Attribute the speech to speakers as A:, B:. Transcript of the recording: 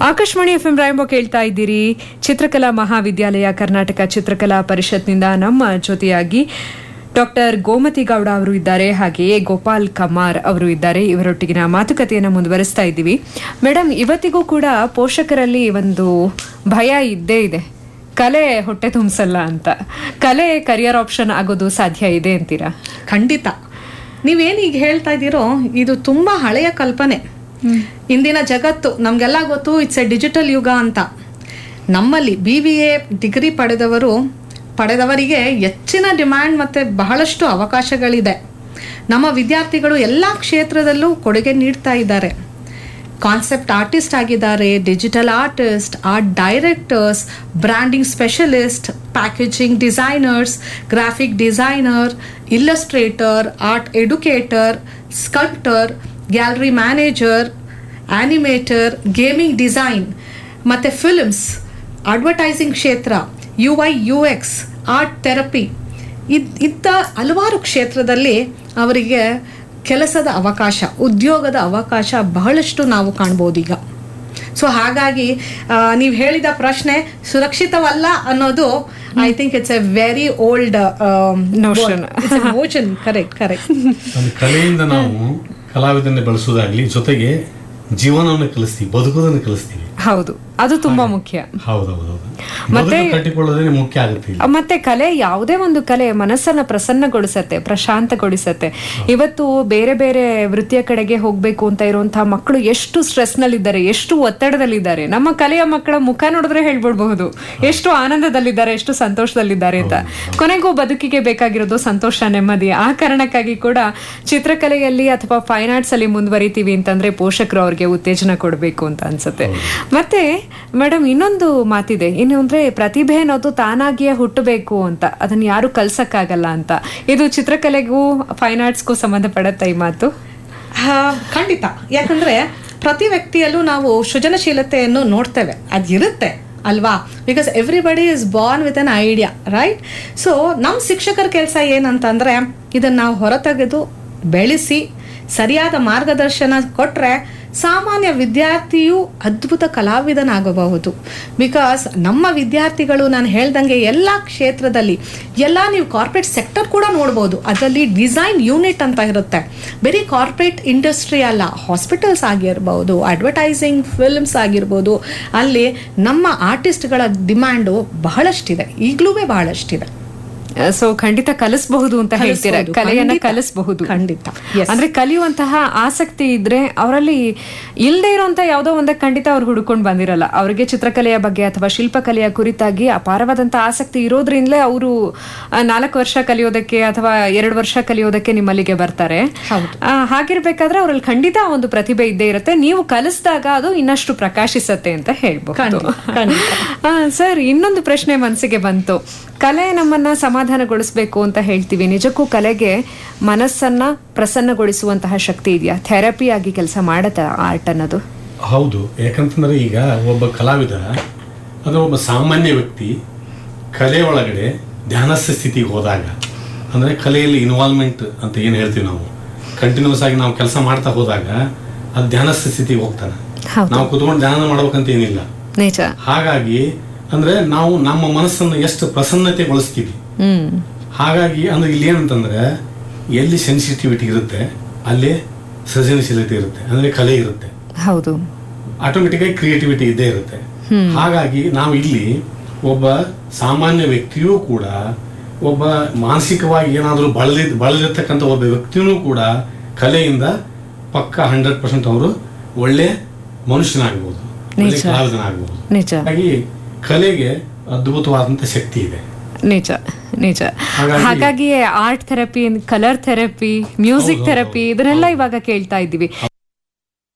A: Akashvani F M ರಾಯಂಬ ಕೇಳ್ತಾ ಇದ್ದೀರಿ ಚಿತ್ರಕಲಾ ಮಹಾವಿದ್ಯಾಲಯ ಕರ್ನಾಟಕ ಚಿತ್ರಕಲಾ ಪರಿಷತ್ನಿಂದ ನಮ್ಮ ಜೊತೆಯಾಗಿ ಡಾಕ್ಟರ್ ಗೋಮತಿ ಗೌಡ ಅವರು ಇದ್ದಾರೆ ಹಾಗೆಯೇ ಗೋಪಾಲ್ ಕಮಾರ್ ಅವರು ಇದ್ದಾರೆ ಇವರೊಟ್ಟಿಗಿನ ಮಾತುಕತೆಯನ್ನು ಮುಂದುವರಿಸ್ತಾ ಇದ್ದೀವಿ ಮೇಡಮ್ ಇವತ್ತಿಗೂ ಕೂಡ ಪೋಷಕರಲ್ಲಿ ಒಂದು ಭಯ ಇದ್ದೇ ಇದೆ ಕಲೆ ಹೊಟ್ಟೆ ತುಂಬಿಸಲ್ಲ ಅಂತ ಕಲೆ ಕರಿಯರ್ ಆಪ್ಷನ್ ಆಗೋದು ಸಾಧ್ಯ ಇದೆ ಅಂತೀರಾ
B: ಖಂಡಿತ ನೀವೇನು ಈಗ ಹೇಳ್ತಾ ಇದ್ದೀರೋ ಇದು ತುಂಬಾ ಹಳೆಯ ಕಲ್ಪನೆ ಇಂದಿನ ಜಗತ್ತು ನಮಗೆಲ್ಲ ಗೊತ್ತು ಇಟ್ಸ್ ಎ ಡಿಜಿಟಲ್ ಯುಗ ಅಂತ ನಮ್ಮಲ್ಲಿ ಬಿ ಬಿ ಎ ಡಿಗ್ರಿ ಪಡೆದವರು ಪಡೆದವರಿಗೆ ಹೆಚ್ಚಿನ ಡಿಮ್ಯಾಂಡ್ ಮತ್ತು ಬಹಳಷ್ಟು ಅವಕಾಶಗಳಿದೆ ನಮ್ಮ ವಿದ್ಯಾರ್ಥಿಗಳು ಎಲ್ಲ ಕ್ಷೇತ್ರದಲ್ಲೂ ಕೊಡುಗೆ ನೀಡ್ತಾ ಇದ್ದಾರೆ ಕಾನ್ಸೆಪ್ಟ್ ಆರ್ಟಿಸ್ಟ್ ಆಗಿದ್ದಾರೆ digital artist art directors branding specialist packaging designers graphic designer illustrator art educator sculptor gallery manager animator gaming design ಮತ್ತು ಫಿಲ್ಮ್ಸ್ ಅಡ್ವರ್ಟೈಸಿಂಗ್ ಕ್ಷೇತ್ರ U I U X art therapy ಇದ್ ಇದ್ದ ಹಲವಾರು ಕ್ಷೇತ್ರದಲ್ಲಿ ಅವರಿಗೆ ಕೆಲಸದ ಅವಕಾಶ ಉದ್ಯೋಗದ ಅವಕಾಶ ಬಹಳಷ್ಟು ನಾವು ಕಾಣ್ಬೋದು ಈಗ ಸೊ ಹಾಗಾಗಿ ನೀವು ಹೇಳಿದ ಪ್ರಶ್ನೆ ಸುರಕ್ಷಿತವಲ್ಲ ಅನ್ನೋದು I think it's a very old
A: Notion.
B: Motion correct correct
C: ಒಂದು ಕಲೆಯಿಂದ ನಾವು ಕಲಾವಿದನ್ನ ಬೆಳೆಸೋದಾಗ್ಲಿ ಜೊತೆಗೆ ಜೀವನವನ್ನು ಕಲಿಸ್ತೀವಿ ಬದುಕೋದನ್ನು ಕಲಿಸ್ತೀವಿ
A: ಹೌದು ಅದು ತುಂಬಾ ಮುಖ್ಯ
C: ಹೌದೌದೌದು
A: ಮತ್ತೆ-
C: ಬದುಕು ಕಟ್ಟಿಕೊಳ್ಳೋದೇ ಮುಖ್ಯ ಆಗುತ್ತೆ ಇಲ್ಲಿ
A: ಮತ್ತೆ ಕಲೆ ಯಾವುದೇ ಒಂದು ಕಲೆ ಮನಸ್ಸನ್ನ ಪ್ರಸನ್ನಗೊಳಿಸತ್ತೆ ಪ್ರಶಾಂತಗೊಳಿಸತ್ತೆ ಇವತ್ತು ಬೇರೆ ಬೇರೆ ವೃತ್ತಿಯ ಕಡೆಗೆ ಹೋಗ್ಬೇಕು ಅಂತ ಇರುವಂತಹ ಮಕ್ಕಳು ಎಷ್ಟು ಸ್ಟ್ರೆಸ್ ನಲ್ಲಿದ್ದಾರೆ ಎಷ್ಟು ಒತ್ತಡದಲ್ಲಿದ್ದಾರೆ ನಮ್ಮ ಕಲೆಯ ಮಕ್ಕಳ ಮುಖ ನೋಡಿದ್ರೆ ಹೇಳ್ಬಿಡ್ಬಹುದು ಎಷ್ಟು ಆನಂದದಲ್ಲಿದ್ದಾರೆ ಎಷ್ಟು ಸಂತೋಷದಲ್ಲಿದ್ದಾರೆ ಅಂತ ಕೊನೆಗೂ ಬದುಕಿಗೆ ಬೇಕಾಗಿರೋದು ಸಂತೋಷ ನೆಮ್ಮದಿ ಆ ಕಾರಣಕ್ಕಾಗಿ ಕೂಡ ಚಿತ್ರಕಲೆಯಲ್ಲಿ ಅಥವಾ ಫೈನ್ ಆರ್ಟ್ಸ್ ಅಲ್ಲಿ ಮುಂದುವರಿತೀವಿ ಅಂತಂದ್ರೆ ಪೋಷಕರು ಅವ್ರಿಗೆ ಉತ್ತೇಜನ ಕೊಡಬೇಕು ಅಂತ ಅನ್ಸುತ್ತೆ ಮತ್ತೆ ಮೇಡಮ್ ಇನ್ನೊಂದು ಮಾತಿದೆ ಏನು ಅಂದ್ರೆ ಪ್ರತಿಭೆ ಅನ್ನೋದು ತಾನಾಗಿಯೇ ಹುಟ್ಟಬೇಕು ಅಂತ ಅದನ್ನ ಯಾರು ಕಲ್ಸಕ್ಕಾಗಲ್ಲ ಅಂತ ಇದು ಚಿತ್ರಕಲೆಗೂ ಫೈನ್ ಆರ್ಟ್ಸ್ಗೂ ಸಂಬಂಧಪಡತ್ತ ಈ ಮಾತು
B: ಆ, ಖಂಡಿತ ಯಾಕಂದ್ರೆ ಪ್ರತಿ ವ್ಯಕ್ತಿಯಲ್ಲೂ ನಾವು ಸೃಜನಶೀಲತೆಯನ್ನು ನೋಡ್ತೇವೆ ಅದಿರುತ್ತೆ ಅಲ್ವಾ because everybody is born with an idea right so ನಮ್ಮ ಶಿಕ್ಷಕರ ಕೆಲಸ ಏನಂತಂದ್ರೆ ಇದನ್ನ ನಾವು ಹೊರತೆಗೆದು ಬೆಳೆಸಿ ಸರಿಯಾದ ಮಾರ್ಗದರ್ಶನ ಕೊಟ್ರೆ ಸಾಮಾನ್ಯ ವಿದ್ಯಾರ್ಥಿಯು ಅದ್ಭುತ ಕಲಾವಿದನಾಗಬಹುದು ಬಿಕಾಸ್ ನಮ್ಮ ವಿದ್ಯಾರ್ಥಿಗಳು ನಾನು ಹೇಳ್ದಂಗೆ ಎಲ್ಲ ಕ್ಷೇತ್ರದಲ್ಲಿ ಎಲ್ಲ ನೀವು ಕಾರ್ಪೊರೇಟ್ ಸೆಕ್ಟರ್ ಕೂಡ ನೋಡ್ಬೋದು ಅದರಲ್ಲಿ ಡಿಸೈನ್ ಯೂನಿಟ್ ಅಂತ ಇರುತ್ತೆ ಬರೀ ಕಾರ್ಪೊರೇಟ್ ಇಂಡಸ್ಟ್ರಿ ಅಲ್ಲ ಹಾಸ್ಪಿಟಲ್ಸ್ ಆಗಿರ್ಬೋದು ಅಡ್ವರ್ಟೈಸಿಂಗ್ ಫಿಲ್ಮ್ಸ್ ಆಗಿರ್ಬೋದು ಅಲ್ಲಿ ನಮ್ಮ ಆರ್ಟಿಸ್ಟ್ಗಳ ಡಿಮ್ಯಾಂಡು ಬಹಳಷ್ಟಿದೆ ಈಗಲೂ ಬಹಳಷ್ಟಿದೆ
A: ಸೊ ಖಂಡಿತ ಕಲಿಸಬಹುದು ಅಂತ ಹೇಳ್ತೀರಾ
B: ಕಲಿಸ್ಬೋದು.
A: ಕಲೆಯನ್ನ
B: ಖಂಡಿತ.
A: ಕಲಿಸಬಹುದು
B: ಖಂಡಿತ. Yes.
A: ಅಂದ್ರೆ ಕಲಿಯುವಂತಹ ಆಸಕ್ತಿ ಇದ್ರೆ ಅವರಲ್ಲಿ ಇಲ್ಲದೆ ಇರುವಂತ ಯಾವುದೋ ಒಂದಕ್ಕೆ ಖಂಡಿತ ಅವ್ರು ಹುಡ್ಕೊಂಡು ಬಂದಿರಲ್ಲ ಅವರಿಗೆ ಚಿತ್ರಕಲೆಯ ಬಗ್ಗೆ ಅಥವಾ ಶಿಲ್ಪಕಲೆಯ ಕುರಿತಾಗಿ ಅಪಾರವಾದಂತಹ ಆಸಕ್ತಿ ಇರೋದ್ರಿಂದಲೇ ಅವರು ನಾಲ್ಕು ವರ್ಷ ಕಲಿಯೋದಕ್ಕೆ ಅಥವಾ ಎರಡು ವರ್ಷ ಕಲಿಯೋದಕ್ಕೆ ನಿಮ್ಮಲ್ಲಿಗೆ ಬರ್ತಾರೆ
B: ಹೌದು.
A: ಆ, ಹಾಗಿರ್ಬೇಕಾದ್ರೆ ಅವ್ರಲ್ಲಿ ಖಂಡಿತ ಒಂದು ಪ್ರತಿಭೆ ಇದ್ದೇ ಇರುತ್ತೆ ನೀವು ಕಲಿಸಿದಾಗ ಅದು ಇನ್ನಷ್ಟು ಪ್ರಕಾಶಿಸತ್ತೆ ಅಂತ ಹೇಳ್ಬಹುದು
B: ಖಂಡಿತ, ಖಂಡಿತ.
A: ಆ, ಸರ್ ಇನ್ನೊಂದು ಪ್ರಶ್ನೆ ಮನಸ್ಸಿಗೆ ಬಂತು ಕಲೆ ನಮ್ಮನ್ನ ಸಮಾಧಾನಗೊಳಿಸಬೇಕು ಅಂತ ಹೇಳ್ತೀವಿ ನಿಜಕ್ಕೂ ಕಲೆಗೆ ಮನಸ್ಸನ್ನ ಪ್ರಸನ್ನಗೊಳಿಸುವಂತಹ ಶಕ್ತಿ ಇದೆಯಾ ಥೆರಪಿ ಆಗಿ ಕೆಲಸ ಮಾಡತ್ತ ಆರ್ಟ್ ಅನ್ನೋದು
C: ಹೌದು ಯಾಕಂತಂದ್ರೆ ಈಗ ಒಬ್ಬ ಕಲಾವಿದ ಅಂದ್ರೆ ಒಬ್ಬ ಸಾಮಾನ್ಯ ವ್ಯಕ್ತಿ ಕಲೆ ಒಳಗಡೆ ಧ್ಯಾನಸ್ಥ ಸ್ಥಿತಿಗೆ ಹೋದಾಗ ಅಂದ್ರೆ ಕಲೆಯಲ್ಲಿ ಇನ್ವಾಲ್ವ್ಮೆಂಟ್ ಅಂತ ಏನು ಹೇಳ್ತೀವಿ ನಾವು ಕಂಟಿನ್ಯೂಸ್ ಆಗಿ ನಾವು ಕೆಲಸ ಮಾಡ್ತಾ ಹೋದಾಗ ಅದು ಧ್ಯಾನಸ್ಥ ಸ್ಥಿತಿಗೆ ಹೋಗ್ತಾನೆ
A: ಹೌದು.
C: ನಾವು ಕುತ್ಕೊಂಡು ಧ್ಯಾನ ಮಾಡ್ಬೇಕಂತ ಏನಿಲ್ಲ
A: ನಿಜ
C: ಹಾಗಾಗಿ ಅಂದ್ರೆ ನಾವು ನಮ್ಮ ಮನಸ್ಸನ್ನು ಎಷ್ಟು ಪ್ರಸನ್ನತೆಗೊಳಿಸ್ತೀವಿ
A: ಹ್ಮ್
C: ಹಾಗಾಗಿ ಅಂದ್ರೆ ಇಲ್ಲಿ ಏನಂತಂದ್ರೆ ಎಲ್ಲಿ ಸೆನ್ಸಿಟಿವಿಟಿ ಇರುತ್ತೆ ಅಲ್ಲಿ ಸೃಜನಶೀಲತೆ ಇರುತ್ತೆ ಅಂದ್ರೆ ಕಲೆ ಇರುತ್ತೆ
A: ಹೌದು
C: ಆಟೋಮೆಟಿಕ್ ಆಗಿ ಕ್ರಿಯೇಟಿವಿಟಿ ಇದ್ದೇ ಇರುತ್ತೆ ಹಾಗಾಗಿ ನಾವು ಇಲ್ಲಿ ಒಬ್ಬ ಸಾಮಾನ್ಯ ವ್ಯಕ್ತಿಯೂ ಕೂಡ ಒಬ್ಬ ಮಾನಸಿಕವಾಗಿ ಏನಾದರೂ ಬಳಲಿದ್ ಬಳಲಿರ್ತಕ್ಕಂಥ ಒಬ್ಬ ವ್ಯಕ್ತಿಯೂ ಕೂಡ ಕಲೆಯಿಂದ ಪಕ್ಕ ಹಂಡ್ರೆಡ್ ಪರ್ಸೆಂಟ್ ಅವರು ಒಳ್ಳೆ ಮನುಷ್ಯನಾಗ್ಬೋದು ಒಳ್ಳೆ
A: ನಿಜ.
C: ಕಲಾವಿದನಾಗ್ಬೋದು
A: ನಿಜ
C: ಹಾಗಾಗಿ ಕಲೆಗೆ ಅದ್ಭುತವಾದಂಥ ಶಕ್ತಿ ಇದೆ
A: ನಿಜ ನಿಜ
C: ಹಾಗಾಗಿ-
A: ಹಾಗಾಗಿ art therapy colour therapy music
C: ಹೌದು,
A: ಥೆರಪಿ ಇದನ್ನೆಲ್ಲ ಇವಾಗ ಕೇಳ್ತಾ ಇದ್ದೀವಿ